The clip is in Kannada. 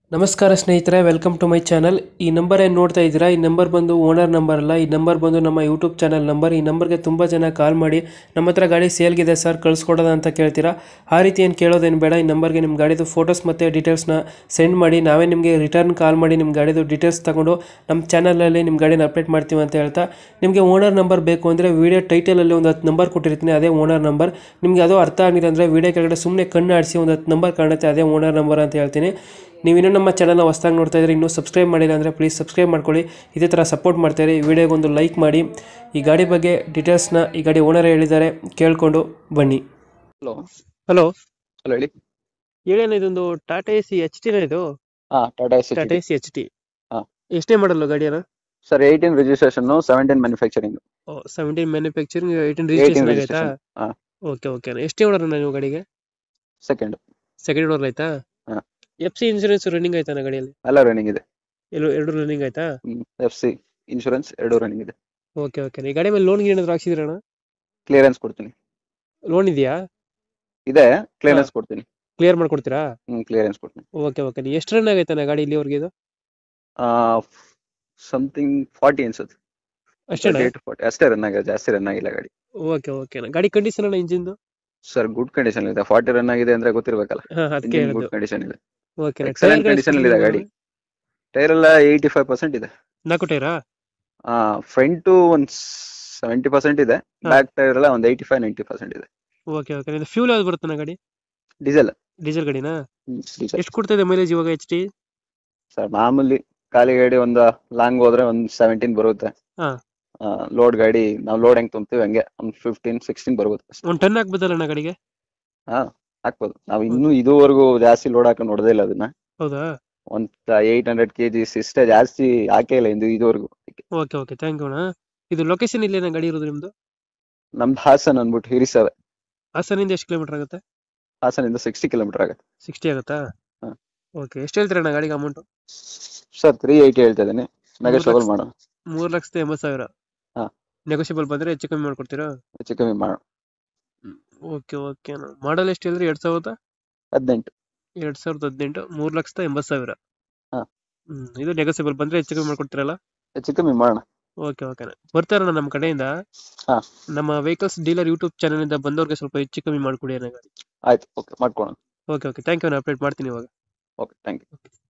ನಮಸ್ಕಾರ ಸ್ನೇಹಿತರೆ ವೆಲ್ಕಮ್ ಟು ಮೈ ಚಾನಲ್ ಈ ನಂಬರ್ ಏನು ನೋಡ್ತಾ ಇದ್ದೀರಾ ಈ ನಂಬರ್ ಬಂದು ಓನರ್ ನಂಬರ್ ಅಲ್ಲ ಈ ನಂಬರ್ ಬಂದು ನಮ್ಮ ಯೂಟ್ಯೂಬ್ ಚಾನಲ್ ನಂಬರ್ ಈ ನಂಬರ್ಗೆ ತುಂಬ ಜನ ಕಾಲ್ ಮಾಡಿ ನಮ್ಮ ಹತ್ರ ಗಾಡಿ ಸೇಲ್ಗಿದೆ ಸರ್ ಕಳಿಸ್ಕೊಡೋದ ಅಂತ ಕೇಳ್ತೀರಾ ಆ ರೀತಿ ಏನು ಕೇಳೋದೇನು ಬೇಡ ಈ ನಂಬರ್ಗೆ ನಿಮ್ಮ ಗಾಡಿದು ಫೋಟೋಸ್ ಮತ್ತು ಡೀಟೇಲ್ಸ್ನ ಸೆಂಡ್ ಮಾಡಿ ನಾವೇ ನಿಮಗೆ ರಿಟರ್ನ್ ಕಾಲ್ ಮಾಡಿ ನಿಮ್ಮ ಗಾಡಿದು ಡೀಟೇಲ್ಸ್ ತಗೊಂಡು ನಮ್ಮ ಚಾನಲಲ್ಲಿ ನಿಮ್ಮ ಗಾಡಿನ ಅಪ್ಡೇಟ್ ಮಾಡ್ತೀವಿ ಅಂತ ಹೇಳ್ತಾ ನಿಮಗೆ ಓನರ್ ನಂಬರ್ ಬೇಕು ಅಂದರೆ ವೀಡಿಯೋ ಟೈಟಲಲ್ಲಿ ಒಂದು ಹತ್ತು ನಂಬರ್ ಕೊಟ್ಟಿರ್ತೀನಿ ಅದೇ ಓನರ್ ನಂಬರ್ ನಿಮಗೆ ಅದು ಅರ್ಥ ಆಗಿಲ್ಲ ಅಂದರೆ ವೀಡಿಯೋ ಕೆಳಗಡೆ ಸುಮ್ಮನೆ ಕಣ್ಣು ಆಡಿಸಿ ಒಂದು ಹತ್ತು ನಂಬರ್ ಕಾಣುತ್ತೆ ಅದೇ ಓನರ್ ನಂಬರ್ ಅಂತ ಹೇಳ್ತೀನಿ ನೀವು ಇನ್ನೂ ನಮ್ಮ ಚಾನಲ್ನ ಹೊಸ್ದಾಗಿ ನೋಡ್ತಾ ಇದ್ರೆ ಇನ್ನೂ ಸಬ್ಸ್ಕ್ರೈಬ್ ಮಾಡಿಲ್ಲ ಅಂದರೆ ಪ್ಲೀಸ್ ಸಬ್ಸ್ಕ್ರೈಬ್ ಮಾಡ್ಕೊಳ್ಳಿ ಇದೇ ಥರ ಸಪೋರ್ಟ್ ಮಾಡ್ತಾರೆ ಈ ವಿಡಿಯೋಗೊಂದು ಲೈಕ್ ಮಾಡಿ ಈ ಗಾಡಿ ಬಗ್ಗೆ ಡೀಟೇಲ್ಸ್ನ ಈ ಗಾಡಿ ಓನರ್ ಹೇಳಿದ್ದಾರೆ ಕೇಳಿಕೊಂಡು ಬನ್ನಿ ಹಲೋ ಹಲೋ ಹಲೋ ಹೇಳಿ ಹೇಳೇನ ಇದೊಂದು ಟಾಟಾ ಎ ಸಿ ಎಚ್ ಟಿನ ಇದು ಹಾ Tata Ace Tata A C H T ಹಾ. ಎಷ್ಟೇ ಮಾಡಲ್ಲ ಗಾಡಿಯನ್ನ sir eighteen registration seventeen manufacturing seventeen manufacturing eighteen eighteen registration ಆಯ್ತಾ ರಿಜಿಸ್ಟ್ರೇಷನ್ ಹಾ ಓಕೆ ಓಕೆ ಎಷ್ಟೇ ಓಡರ್ ನೀವು ಗಾಡಿಗೆ ಸೆಕೆಂಡ್ ಸೆಕೆಂಡ್ ಓಡರ್ ಆಯ್ತಾ ಹಾ. ಎಫ್ ಸಿ ಇನ್ಸೂರೆನ್ಸ್ ರನ್ನಿಂಗ್ ಆಯ್ತಾ ಗಾಡಿಯಲ್ಲಿ ಎಲ್ಲ ರನ್ನಿಂಗ್ ಇದೆ ಎರಡು ಎರಡು ರನ್ನಿಂಗ್ ಆಯ್ತಾ ಎಫ್ ಸಿ ಇನ್ಶೂರೆನ್ಸ್ ಎರಡು ರನ್ನಿಂಗ್ ಇದೆ ಓಕೆ ಓಕೆ ಈ ಗಾಡಿ ಮೇಲೆ ಲೋನ್ ಏನಾದ್ರು ಹಾಕ್ಸಿದ್ರಣ ಕ್ಲಿಯರೆನ್ಸ್ ಕೊಡ್ತೀನಿ ಲೋನ್ ಇದೆಯಾ ಇದೆ ಕ್ಲಿಯರೆನ್ಸ್ ಕೊಡ್ತೀನಿ ಕ್ಲಿಯರ್ ಮಾಡ್ಕೊಡ್ತೀರಾ ಹ್ಮ್ ಕ್ಲಿಯರೆನ್ಸ್ ಕೊಡ್ತೀನಿ ಓಕೆ ಓಕೆ ನೀವು ಎಷ್ಟು ರನ್ ಆಗೈತೆ ಗಾಡಿ ಇಲ್ಲಿವರೆಗೆ ಇದು ಸಮಥಿಂಗ್ ಫಾರ್ಟಿ ಅನ್ಸುತ್ತೆ ಅಷ್ಟೇ ಏಟ್ ಫಾರ್ಟಿ ಅಷ್ಟೇ ರನ್ ಆಗಿದೆ ಜಾಸ್ತಿ ರನ್ ಆಗಿಲ್ಲ ಗಾಡಿ ಓಕೆ ಓಕೆ ಗಾಡಿ ಕಂಡೀಷನ್ ಅಣ್ಣ ಇಂಜಿನ್ ಸರ್ ಗುಡ್ ಕಂಡೀಷನ್ ಇದೆ ಫಾರ್ಟಿ ರನ್ ಆಗಿದೆ ಅಂದ್ರೆ ಗೊತ್ತಿರ್ಬೇಕಲ್ಲ ಹಾ ಅದಕ್ಕೆ ಗುಡ್ ಹೇಳಿದ್ದು ಕಂಡೀಷನ್ ಇದೆ ಓಕೆ Excellent condition ಅಲ್ಲಿ ಇದೆ ಗಾಡಿ. ಟೈರ್ ಎಲ್ಲ ಏಯ್ಟಿ ಫೈವ್ ಪರ್ಸೆಂಟ್ ಇದೆ ನಾಲ್ಕು ಟೈರಾ ಫ್ರಂಟ್ ಒಂದ್ ಸೆವೆಂಟಿ ಪರ್ಸೆಂಟ್ ಇದೆ ಹಾ. ಬ್ಯಾಕ್ ಟೈರ್ ಎಲ್ಲ ಒಂದ್ ಏಯ್ಟಿ ಫೈವ್ ನೈಂಟಿ ಪರ್ಸೆಂಟ್ ಇದೆ ಓಕೆ ಓಕೆ ಇದು ಫ್ಯೂಲ್ ಯಾವ್ದು ಬರುತ್ತೆ ಗಾಡಿ ಡೀಸೆಲ್ ಡೀಸೆಲ್ ಗಾಡಿನಾ ಡೀಸೆಲ್ ಎಷ್ಟು ಕೊಡ್ತಾ ಇದೆ ಮೈಲೇಜ್ ಇವಾಗ ಎಚ್ ಟಿ ಸರ್ ಮಾಮೂಲಿ ಖಾಲಿ ಗಾಡಿ ಒಂದು ಲಾಂಗ್ ಹೋದ್ರೆ ಒಂದ್ ಸೆವೆಂಟೀನ್ ಬರುತ್ತೆ ಹಾ. ಲೋಡ್ ಗಾಡಿ ನಾವು ಲೋಡ್ ಹೆಂಗ್ ತುಂಬ್ತೀವಿ ಹಂಗೆ ಒಂದ್ ಫಿಫ್ಟೀನ್ ಸಿಕ್ಸ್ಟೀನ್ ಬರುತ್ತೆ ಅಷ್ಟೇ. ಒಂದು ಟನ್ ಹಾಕ್ಬೋದಲ್ಲ ಅಣ್ಣ ಗಾಡಿಗೆ ಹಾಕ್ಬೋದು ನಾವು ಇನ್ನೂ ಇದುವರೆಗೂ ಜಾಸ್ತಿ ಲೋಡ್ ಹಾಕೊಂಡು ನೋಡದೇ ಇಲ್ಲ ಅದನ್ನ ಹೌದಾ ಒಂದ್ ಏಯ್ಟ್ ಹಂಡ್ರೆಡ್ ಕೆಜಿಸ್ ಇಷ್ಟೇ ಜಾಸ್ತಿ ಹಾಕೇ ಇಲ್ಲ ಇಂದು ಇದುವರೆಗೂ ಓಕೆ ಓಕೆ ಥ್ಯಾಂಕ್ ಯು ಅಣ್ಣ ಇದು ಲೊಕೇಶನ್ ಇಲ್ಲೇನ ಗಾಡಿ ಇರೋದು ನಿಮ್ದು ನಮ್ದು ಹಾಸನ್ ಅಂದ್ಬಿಟ್ಟು ಹಿರಿಸವೆ ಹಾಸನಿಂದ ಎಷ್ಟು ಕಿಲೋಮೀಟರ್ ಆಗುತ್ತೆ ಹಾಸನಿಂದ ಸಿಕ್ಸ್ಟಿ ಕಿಲೋಮೀಟರ್ ಆಗುತ್ತೆ ಸಿಕ್ಸ್ಟಿ ಆಗುತ್ತಾ ಹಾ. ಓಕೆ ಎಷ್ಟು ಹೇಳ್ತೀರಾ ಅಣ್ಣ ಗಾಡಿಗೆ ಅಮೌಂಟ್ ಸರ್ ತ್ರೀ ಏಯ್ಟಿ ಹೇಳ್ತಾ ಇದ್ದೀನಿ ನೆಗೋಷಿಯಬಲ್ ಲಕ್ಷ- ಮಾಡೋಣ ಮೂರು ಲಕ್ಷದ ಎಂಬತ್ತು ಸಾವಿರ ಹಾ. ನೆಗೋಷಿಯಬಲ್ ಬಂದ್ರೆ ಹೆಚ್ಚು ಕಮ್ಮಿ ಮಾಡ್ಕೊಡ್ತೀರಾ ಹೆಚ್ಚು ಕಮ್ಮಿ ಮಾಡೋಣ ಓಕೆ ಓಕೆ ಮಾಡಲ್ ಎಷ್ಟು ಹೇಳಿದ್ರಿ ಎರಡ್ ಸಾವಿರದ ಹದಿನೆಂಟು ಎರಡ್ ಸಾವಿರದ ಹದಿನೆಂಟು ಮೂರ್ ಲಕ್ಷದ ಎಂಬತ್ತು ಸಾವಿರ ಹಾ. ಹ್ಮ್ ಇದು ನೆಗೋಸಿಯಬಲ್ ಬಂದ್ರೆ ಹೆಚ್ಚು ಕಮ್ಮಿ ಮಾಡ್ಕೊಡ್ತೀರಲ್ಲ ಹೆಚ್ಚು ಕಮ್ಮಿ ಮಾಡೋಣ ಓಕೆ ಓಕೆ ಬರ್ತಾರಣ್ಣ ನಮ್ಮ ಕಡೆಯಿಂದ ಹಾ. ನಮ್ಮ ವೆಹಿಕಲ್ಸ್ ಡೀಲರ್ ಯೂಟ್ಯೂಬ್ ಚಾನಲ್ ಇಂದ ಬಂದವ್ರಿಗೆ ಸ್ವಲ್ಪ ಹೆಚ್ಚು ಕಮ್ಮಿ ಮಾಡ್ಕೊಡಿ ಅಣ್ಣ ಆಯ್ತು ಓಕೆ ಮಾಡ್ಕೊಳೋಣ ಓಕೆ ಓಕೆ ಥ್ಯಾಂಕ್ ಯು ನಾನು ಅಪ್ಡೇಟ್ ಮಾಡ್ತೀನಿ ಇವಾಗ ಓಕೆ ಥ್ಯಾಂಕ್ ಯು